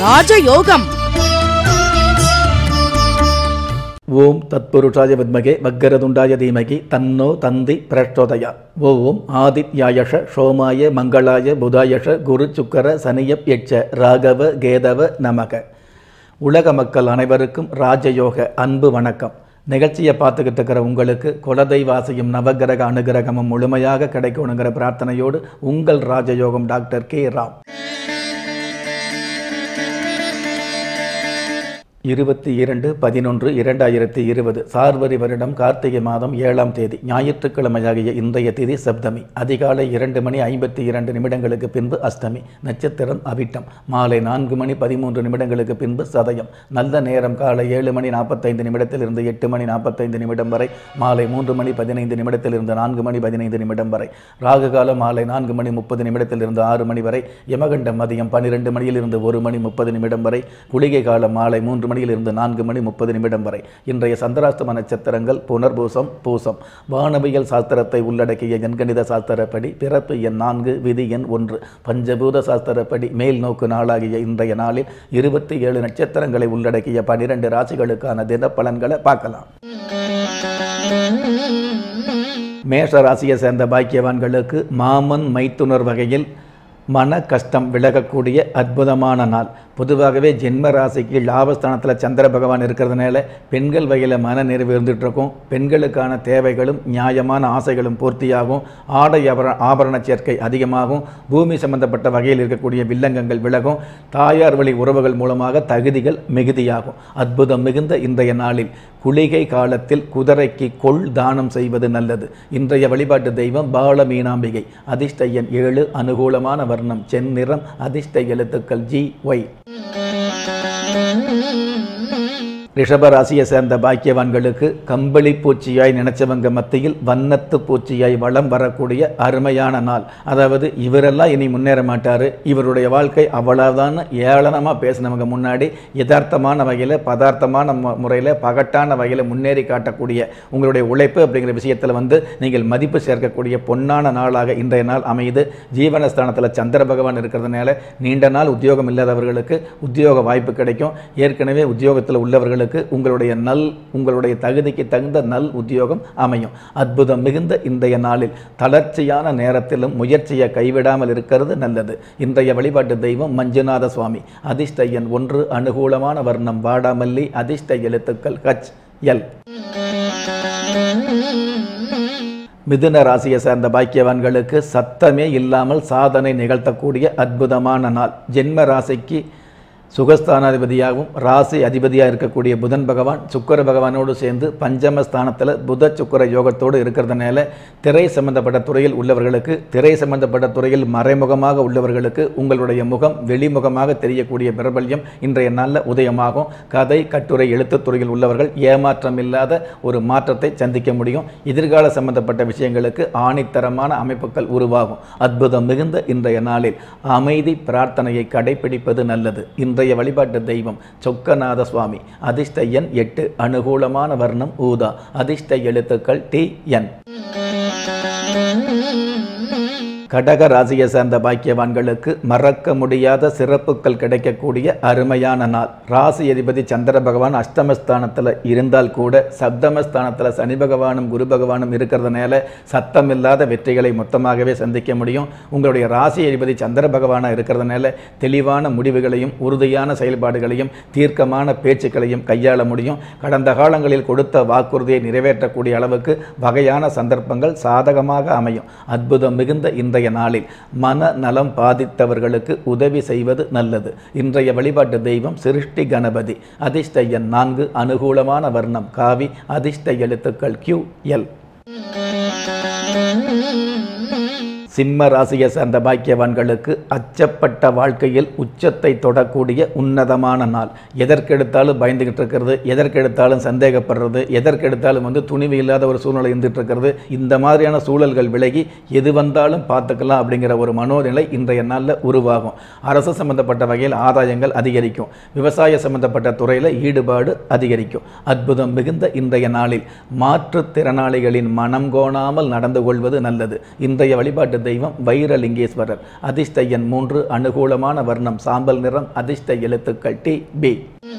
ராஜயோகம் ஓம் தத்புருஷாய வித்மகே வக்கரதுண்டாய தீமகி தன்னோ தந்தி பிரச்சோதயா ஓம் ஆதித்யாயஷ சோமாய மங்களாய புதாயஷ குரு சுக்கர சனியப் யட்ச ராகவ கேதவ நமக உலக மக்கள் அனைவருக்கும் ராஜயோக அன்பு வணக்கம் நிகழ்ச்சியை பார்த்துக்கிட்டு இருக்கிற உங்களுக்கு குலதெய்வாசியும் நவகிரக அனுகிரகமும் முழுமையாக கிடைக்கணுங்கிற பிரார்த்தனையோடு உங்கள் ராஜயோகம் டாக்டர் கே ராம் இருபத்தி இரண்டு பதினொன்று இரண்டாயிரத்தி இருபது சார்வரி வருடம் கார்த்திகை மாதம் ஏழாம் தேதி ஞாயிற்றுக்கிழமையாகிய இன்றைய தேதி சப்தமி அதிகாலை இரண்டு மணி ஐம்பத்தி இரண்டு நிமிடங்களுக்கு பின்பு அஷ்டமி நட்சத்திரம் அவிட்டம் மாலை நான்கு மணி பதிமூன்று நிமிடங்களுக்கு பின்பு சதயம் நல்ல நேரம் காலை ஏழு மணி நாற்பத்தைந்து நிமிடத்திலிருந்து எட்டு மணி நாற்பத்தைந்து நிமிடம் வரை மாலை மூன்று மணி பதினைந்து நிமிடத்திலிருந்து நான்கு மணி பதினைந்து நிமிடம் வரை ராகு காலம் மாலை நான்கு மணி முப்பது நிமிடத்திலிருந்து ஆறு மணி வரை யமகண்டம் மதியம் பன்னிரெண்டு மணியிலிருந்து ஒரு மணி முப்பது நிமிடம் வரை குளிகை காலம் மாலை மூன்று மணியிலிருந்து நான்கு மணி முப்பது நிமிடம் வரை இன்றைய சந்திராஷ்டம நட்சத்திரங்கள் புனர்பூசம் பூசம் வானவியல் சாஸ்திரத்தை உள்ளடக்கிய எண்கணித சாஸ்திரப்படி பிறப்பு எண் நான்கு விதி எண் ஒன்று பஞ்சபூத சாஸ்திரப்படி மேல் நோக்கு நாளாகிய இன்றைய நாளில் இருபத்தி ஏழு நட்சத்திரங்களை உள்ளடக்கிய பனிரெண்டு ராசிகளுக்கான தின பலன்களை பார்க்கலாம் மேஷ ராசியை சேர்ந்த பாக்கியவான்களுக்கு மாமன் மைத்துனர் வகையில் மன கஷ்டம் விலகக்கூடிய அற்புதமான நாள் பொதுவாகவே ஜென்ம ராசிக்கு லாபஸ்தானத்தில் சந்திர பகவான் இருக்கிறதுனால பெண்கள் வகையில் மன நிறைவு இருந்துகிட்டு இருக்கும் பெண்களுக்கான தேவைகளும் நியாயமான ஆசைகளும் பூர்த்தியாகும் ஆடை ஆபர ஆபரண சேர்க்கை அதிகமாகும் பூமி சம்பந்தப்பட்ட வகையில் இருக்கக்கூடிய வில்லங்கங்கள் விலகும் தாயார் வழி உறவுகள் மூலமாக தகுதிகள் மிகுதியாகும் அற்புதம் மிகுந்த இன்றைய நாளில் குளிகை காலத்தில் குதிரைக்கு கொள் தானம் செய்வது நல்லது இன்றைய வழிபாட்டு தெய்வம் பால மீனாம்பிகை அதிர்ஷ்ட எண் ஏழு அனுகூலமான வர்ணம் செந்நிறம் அதிர்ஷ்ட எழுத்துக்கள் ஜி ஒய் ரிஷப ராசியை சேர்ந்த பாக்கியவான்களுக்கு கம்பளி பூச்சியாய் நினைச்சவங்க மத்தியில் வண்ணத்து பூச்சியாய் வளம் வரக்கூடிய அருமையான நாள் அதாவது இவரெல்லாம் இனி முன்னேற மாட்டார் இவருடைய வாழ்க்கை அவ்வளவுதான் ஏளனமாக பேசினவங்க முன்னாடி யதார்த்தமான வகையில் பதார்த்தமான முறையில் பகட்டான வகையில் முன்னேறி காட்டக்கூடிய உங்களுடைய உழைப்பு அப்படிங்கிற விஷயத்தில் வந்து நீங்கள் மதிப்பு சேர்க்கக்கூடிய பொன்னான நாளாக இன்றைய நாள் அமையுது ஜீவனஸ்தானத்தில் சந்திர பகவான் இருக்கிறதுனால நீண்ட நாள் உத்தியோகம் இல்லாதவர்களுக்கு உத்தியோக வாய்ப்பு கிடைக்கும் ஏற்கனவே உத்தியோகத்தில் உள்ளவர்களுக்கு உங்களுடைய நல் உங்களுடைய தகுதிக்கு தகுந்த நல் உத்தியோகம் அமையும் அற்புதம் மிகுந்த இன்றைய நாளில் தளர்ச்சியான நேரத்திலும் முயற்சியை கைவிடாமல் இருக்கிறது நல்லது இன்றைய வழிபாட்டு தெய்வம் மஞ்சுநாத சுவாமி அதிர்ஷ்ட எண் ஒன்று அனுகூலமான வர்ணம் வாடாமல்லி அதிர்ஷ்ட எழுத்துக்கள் ஹச் எல் மிதுன ராசியை சேர்ந்த பாக்கியவான்களுக்கு சத்தமே இல்லாமல் சாதனை நிகழ்த்தக்கூடிய அற்புதமான நாள் ஜென்ம ராசிக்கு சுகஸ்தானாதிபதியாகவும் ராசி அதிபதியாக இருக்கக்கூடிய புதன் பகவான் சுக்கர பகவானோடு சேர்ந்து பஞ்சமஸ்தானத்தில் புத சுக்கர யோகத்தோடு இருக்கிறதுனால திரை சம்பந்தப்பட்ட துறையில் உள்ளவர்களுக்கு திரை சம்பந்தப்பட்ட துறையில் மறைமுகமாக உள்ளவர்களுக்கு உங்களுடைய முகம் வெளிமுகமாக தெரியக்கூடிய பிரபல்யம் இன்றைய நாளில் உதயமாகும் கதை கட்டுரை எழுத்துத் துறையில் உள்ளவர்கள் ஏமாற்றம் இல்லாத ஒரு மாற்றத்தை சந்திக்க முடியும் எதிர்கால சம்பந்தப்பட்ட விஷயங்களுக்கு ஆணித்தரமான அமைப்புகள் உருவாகும் அற்புதம் மிகுந்த இன்றைய நாளில் அமைதி பிரார்த்தனையை கடைபிடிப்பது நல்லது இன்றைய இன்றைய வழிபாட்டு தெய்வம் சொக்கநாத சுவாமி அதிர்ஷ்ட எண் எட்டு அனுகூலமான வர்ணம் ஊதா அதிர்ஷ்ட எழுத்துக்கள் டி என் கடக ராசியை சேர்ந்த பாக்கியவான்களுக்கு மறக்க முடியாத சிறப்புகள் கிடைக்கக்கூடிய அருமையான நாள் ராசி அதிபதி சந்திர பகவான் அஷ்டமஸ்தானத்தில் இருந்தால் கூட சப்தமஸ்தானத்தில் சனி பகவானும் குரு பகவானும் இருக்கிறதுனால சத்தமில்லாத வெற்றிகளை மொத்தமாகவே சந்திக்க முடியும் உங்களுடைய ராசி அதிபதி சந்திர பகவானாக இருக்கிறதுனால தெளிவான முடிவுகளையும் உறுதியான செயல்பாடுகளையும் தீர்க்கமான பேச்சுக்களையும் கையாள முடியும் கடந்த காலங்களில் கொடுத்த வாக்குறுதியை நிறைவேற்றக்கூடிய அளவுக்கு வகையான சந்தர்ப்பங்கள் சாதகமாக அமையும் அற்புதம் மிகுந்த இன்றைய நாளில் மன நலம் பாதித்தவர்களுக்கு உதவி செய்வது நல்லது இன்றைய வழிபாட்டு தெய்வம் சிருஷ்டி கணபதி அதிர்ஷ்ட எண் நான்கு அனுகூலமான வர்ணம் காவி அதிர்ஷ்ட எழுத்துக்கள் கியூ எல் சிம்ம ராசியை சேர்ந்த பாக்கியவான்களுக்கு அச்சப்பட்ட வாழ்க்கையில் உச்சத்தை தொடக்கூடிய உன்னதமான நாள் எதற்கெடுத்தாலும் பயந்துகிட்டு இருக்கிறது எதற்கெடுத்தாலும் சந்தேகப்படுறது எதற்கெடுத்தாலும் வந்து துணிவு இல்லாத ஒரு சூழ்நிலை இருந்துட்டு இருக்கிறது இந்த மாதிரியான சூழல்கள் விலகி எது வந்தாலும் பார்த்துக்கலாம் அப்படிங்கிற ஒரு மனோநிலை இன்றைய நாளில் உருவாகும் அரசு சம்பந்தப்பட்ட வகையில் ஆதாயங்கள் அதிகரிக்கும் விவசாய சம்பந்தப்பட்ட துறையில் ஈடுபாடு அதிகரிக்கும் அற்புதம் மிகுந்த இன்றைய நாளில் மாற்றுத்திறனாளிகளின் மனம் கோணாமல் நடந்து கொள்வது நல்லது இன்றைய வழிபாட்டு தெய்வம் வைரலிங்கேஸ்வரர் அதிர்ஷ்ட எண் மூன்று அனுகூலமான வர்ணம் சாம்பல் நிறம் அதிர்ஷ்ட எழுத்துக்கள் டி பி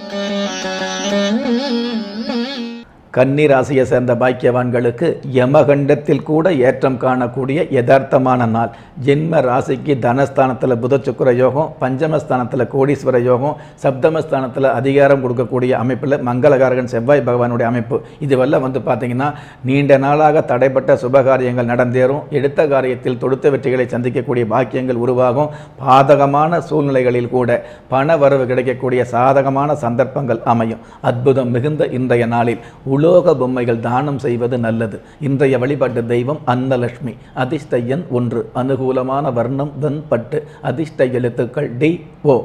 கன்னி ராசியை சேர்ந்த பாக்கியவான்களுக்கு யமகண்டத்தில் கூட ஏற்றம் காணக்கூடிய யதார்த்தமான நாள் ஜென்ம ராசிக்கு தனஸ்தானத்தில் புத சுக்கிர யோகம் பஞ்சமஸ்தானத்தில் கோடீஸ்வர யோகம் சப்தமஸ்தானத்தில் அதிகாரம் கொடுக்கக்கூடிய அமைப்பில் மங்களகாரகன் செவ்வாய் பகவானுடைய அமைப்பு இதுவெல்லாம் வந்து பார்த்தீங்கன்னா நீண்ட நாளாக தடைப்பட்ட சுபகாரியங்கள் நடந்தேறும் எடுத்த காரியத்தில் தொடுத்த வெற்றிகளை சந்திக்கக்கூடிய பாக்கியங்கள் உருவாகும் பாதகமான சூழ்நிலைகளில் கூட பண வரவு கிடைக்கக்கூடிய சாதகமான சந்தர்ப்பங்கள் அமையும் அற்புதம் மிகுந்த இன்றைய நாளில் உலோக பொம்மைகள் தானம் செய்வது நல்லது இன்றைய வழிபாட்டு தெய்வம் அன்னலட்சுமி அதிர்ஷ்ட எண் ஒன்று அனுகூலமான வர்ணம் வெண்பட்டு அதிர்ஷ்ட எழுத்துக்கள் டி ஓ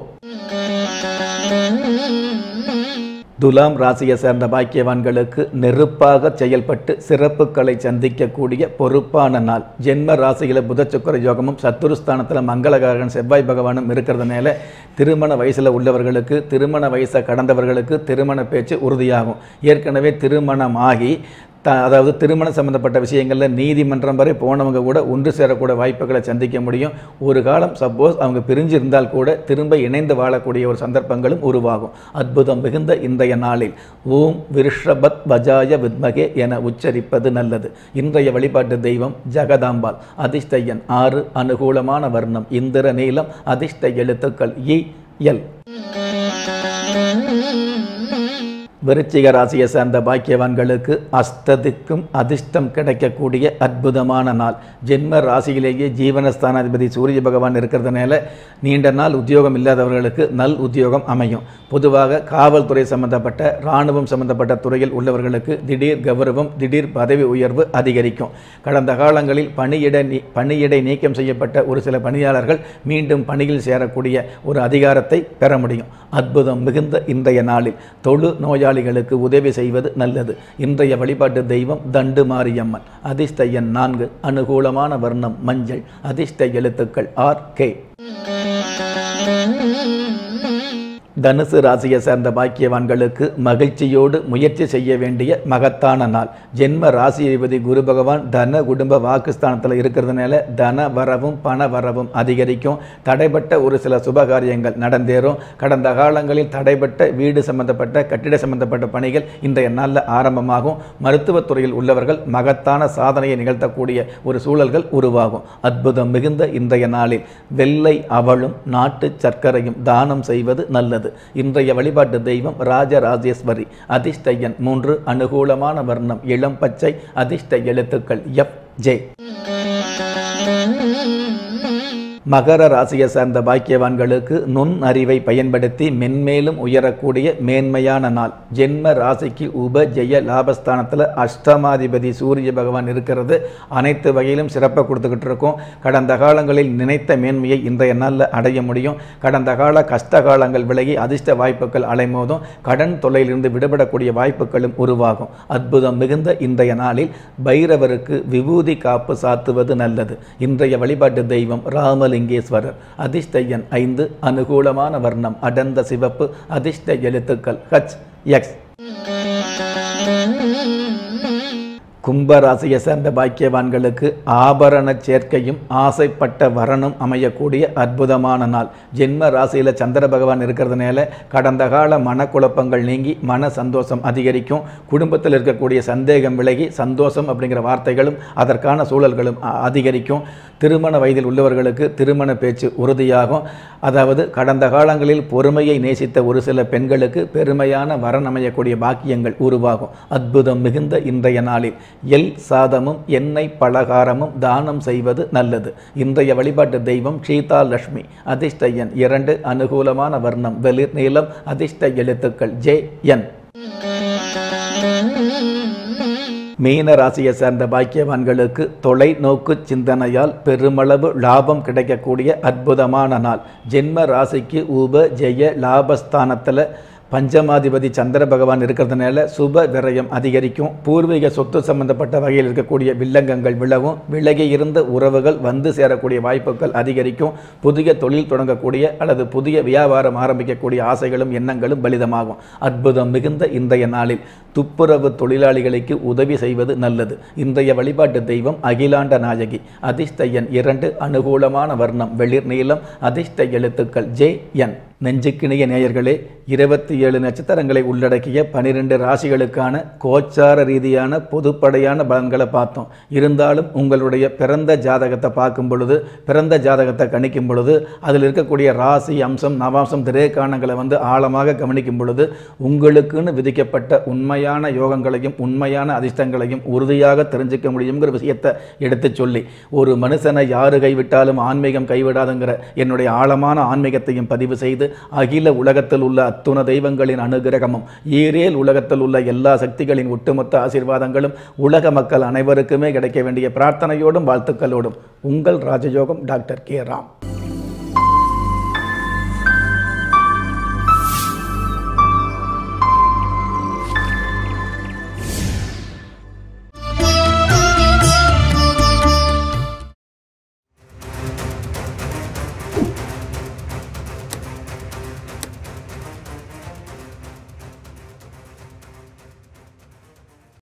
துலாம் ராசியை சேர்ந்த பாக்கியவான்களுக்கு நெருப்பாக செயல்பட்டு சிறப்புகளை சந்திக்கக்கூடிய பொறுப்பான நாள் ஜென்ம ராசியில் புத சுக்கர யோகமும் சத்துருஸ்தானத்தில் மங்களகாரகன் செவ்வாய் பகவானும் இருக்கிறதுனால திருமண வயசில் உள்ளவர்களுக்கு திருமண வயசை கடந்தவர்களுக்கு திருமண பேச்சு உறுதியாகும் ஏற்கனவே திருமணமாகி த அதாவது திருமணம் சம்பந்தப்பட்ட விஷயங்களில் நீதிமன்றம் வரை போனவங்க கூட ஒன்று சேரக்கூட வாய்ப்புகளை சந்திக்க முடியும் ஒரு காலம் சப்போஸ் அவங்க பிரிஞ்சிருந்தால் கூட திரும்ப இணைந்து வாழக்கூடிய ஒரு சந்தர்ப்பங்களும் உருவாகும் அற்புதம் மிகுந்த இன்றைய நாளில் ஓம் விருஷபத் வஜாய வித்மகே என உச்சரிப்பது நல்லது இன்றைய வழிபாட்டு தெய்வம் ஜெகதாம்பாள் அதிர்ஷ்ட எண் ஆறு அனுகூலமான வர்ணம் இந்திர நீலம் அதிர்ஷ்ட எழுத்துக்கள் இ எல் விருச்சிக ராசியை சேர்ந்த பாக்கியவான்களுக்கு அஸ்ததிக்கும் அதிர்ஷ்டம் கிடைக்கக்கூடிய அற்புதமான நாள் ஜென்ம ராசியிலேயே ஜீவனஸ்தானாதிபதி சூரிய பகவான் இருக்கிறதுனால நீண்ட நாள் உத்தியோகம் இல்லாதவர்களுக்கு நல் உத்தியோகம் அமையும் பொதுவாக காவல்துறை சம்பந்தப்பட்ட இராணுவம் சம்பந்தப்பட்ட துறையில் உள்ளவர்களுக்கு திடீர் கௌரவம் திடீர் பதவி உயர்வு அதிகரிக்கும் கடந்த காலங்களில் பணியிட நீ பணியிடை நீக்கம் செய்யப்பட்ட ஒரு சில பணியாளர்கள் மீண்டும் பணியில் சேரக்கூடிய ஒரு அதிகாரத்தை பெற முடியும் அற்புதம் மிகுந்த இன்றைய நாளில் தொழு நோயாளிகளுக்கு உதவி செய்வது நல்லது இன்றைய வழிபாட்டு தெய்வம் தண்டு மாரியம்மன் அதிர்ஷ்ட எண் நான்கு அனுகூலமான வர்ணம் மஞ்சள் அதிர்ஷ்ட எழுத்துக்கள் ஆர் கே தனுசு ராசியை சேர்ந்த பாக்கியவான்களுக்கு மகிழ்ச்சியோடு முயற்சி செய்ய வேண்டிய மகத்தான நாள் ஜென்ம ராசி அதிபதி குரு பகவான் தன குடும்ப வாக்குஸ்தானத்தில் இருக்கிறதுனால தன வரவும் பண வரவும் அதிகரிக்கும் தடைப்பட்ட ஒரு சில சுபகாரியங்கள் நடந்தேறும் கடந்த காலங்களில் தடைப்பட்ட வீடு சம்பந்தப்பட்ட கட்டிட சம்பந்தப்பட்ட பணிகள் இன்றைய நாளில் ஆரம்பமாகும் மருத்துவத்துறையில் உள்ளவர்கள் மகத்தான சாதனையை நிகழ்த்தக்கூடிய ஒரு சூழல்கள் உருவாகும் அற்புதம் மிகுந்த இன்றைய நாளில் வெள்ளை அவளும் நாட்டு சர்க்கரையும் தானம் செய்வது நல்லது இன்றைய வழிபாட்டு தெய்வம் ராஜராஜேஸ்வரி அதிர்ஷ்ட எண் மூன்று அனுகூலமான வர்ணம் இளம் பச்சை அதிர்ஷ்ட எழுத்துக்கள் எஃப் ஜே மகர ராசியை சார்ந்த பாக்கியவான்களுக்கு நுண் அறிவை பயன்படுத்தி மென்மேலும் உயரக்கூடிய மேன்மையான நாள் ஜென்ம ராசிக்கு உப ஜெய லாபஸ்தானத்தில் அஷ்டமாதிபதி சூரிய பகவான் இருக்கிறது அனைத்து வகையிலும் சிறப்பை கொடுத்துக்கிட்டு இருக்கோம் கடந்த காலங்களில் நினைத்த மேன்மையை இன்றைய நாளில் அடைய முடியும் கடந்த கால கஷ்ட காலங்கள் விலகி அதிர்ஷ்ட வாய்ப்புகள் அலைமோதும் கடன் தொல்லையிலிருந்து விடுபடக்கூடிய வாய்ப்புகளும் உருவாகும் அற்புதம் மிகுந்த இன்றைய நாளில் பைரவருக்கு விபூதி காப்பு சாத்துவது நல்லது இன்றைய வழிபாட்டு தெய்வம் ராமலிங்கேஸ்வரர் அதிர்ஷ்ட எண் ஐந்து அனுகூலமான வர்ணம் அடர்ந்த சிவப்பு அதிர்ஷ்ட எழுத்துக்கள் ஹச் எக்ஸ் கும்பராசியை சேர்ந்த பாக்கியவான்களுக்கு ஆபரண சேர்க்கையும் ஆசைப்பட்ட வரனும் அமையக்கூடிய அற்புதமான நாள் ஜென்ம ராசியில் சந்திர பகவான் இருக்கிறதுனால கடந்த கால மனக்குழப்பங்கள் நீங்கி மன சந்தோஷம் அதிகரிக்கும் குடும்பத்தில் இருக்கக்கூடிய சந்தேகம் விலகி சந்தோஷம் அப்படிங்கிற வார்த்தைகளும் அதற்கான சூழல்களும் அ- அதிகரிக்கும் திருமண வயதில் உள்ளவர்களுக்கு திருமண பேச்சு உறுதியாகும் அதாவது கடந்த காலங்களில் பொறுமையை நேசித்த ஒரு சில பெண்களுக்கு பெருமையான வரன் அமையக்கூடிய பாக்கியங்கள் உருவாகும் அற்புதம் மிகுந்த இன்றைய நாளில் எல் சாதமும் எண்ணெய் பலகாரமும் தானம் செய்வது நல்லது இன்றைய வழிபாட்டு தெய்வம் சீதா லட்சுமி அதிர்ஷ்ட எண் இரண்டு அனுகூலமான வர்ணம் வெளிர் நீளம் அதிர்ஷ்ட எழுத்துக்கள் ஜே என் மீன ராசியை சேர்ந்த பாக்கியவான்களுக்கு தொலைநோக்கு சிந்தனையால் பெருமளவு லாபம் கிடைக்கக்கூடிய அற்புதமான நாள் ஜென்ம ராசிக்கு உப ஜெய லாபஸ்தானத்தில் பஞ்சமாதிபதி சந்திர பகவான் இருக்கிறதுனால சுப விரயம் அதிகரிக்கும் பூர்வீக சொத்து சம்பந்தப்பட்ட வகையில் இருக்கக்கூடிய வில்லங்கங்கள் விலகும் விலகி இருந்த உறவுகள் வந்து சேரக்கூடிய வாய்ப்புகள் அதிகரிக்கும் புதிய தொழில் தொடங்கக்கூடிய அல்லது புதிய வியாபாரம் ஆரம்பிக்கக்கூடிய ஆசைகளும் எண்ணங்களும் பலிதமாகும் அற்புதம் மிகுந்த இன்றைய நாளில் துப்புரவு தொழிலாளிகளுக்கு உதவி செய்வது நல்லது இன்றைய வழிபாட்டு தெய்வம் அகிலாண்ட நாயகி அதிர்ஷ்ட எண் இரண்டு அனுகூலமான வர்ணம் வெளிர் நீளம் அதிர்ஷ்ட எழுத்துக்கள் ஜே என் நெஞ்சுக்கிணைய நேயர்களே இருபத்தி ஏழு நட்சத்திரங்களை உள்ளடக்கிய பனிரெண்டு ராசிகளுக்கான கோச்சார ரீதியான பொதுப்படையான பலன்களை பார்த்தோம் இருந்தாலும் உங்களுடைய பிறந்த ஜாதகத்தை பார்க்கும் பொழுது பிறந்த ஜாதகத்தை கணிக்கும் பொழுது அதில் இருக்கக்கூடிய ராசி அம்சம் நவாம்சம் திரேக்கானங்களை வந்து ஆழமாக கவனிக்கும் பொழுது உங்களுக்குன்னு விதிக்கப்பட்ட உண்மையான யோகங்களையும் உண்மையான அதிர்ஷ்டங்களையும் உறுதியாக தெரிஞ்சுக்க முடியுங்கிற விஷயத்தை எடுத்துச் சொல்லி ஒரு மனுஷனை யாரு கைவிட்டாலும் ஆன்மீகம் கைவிடாதுங்கிற என்னுடைய ஆழமான ஆன்மீகத்தையும் பதிவு செய்து அகில உலகத்தில் உள்ள அத்துண தெய்வங்களின் அனுகிரகமும் ஈரேல் உலகத்தில் உள்ள எல்லா சக்திகளின் ஒட்டுமொத்த ஆசீர்வாதங்களும் உலக மக்கள் அனைவருக்குமே கிடைக்க வேண்டிய பிரார்த்தனையோடும் வாழ்த்துக்களோடும் உங்கள் ராஜயோகம் டாக்டர் கே ராம்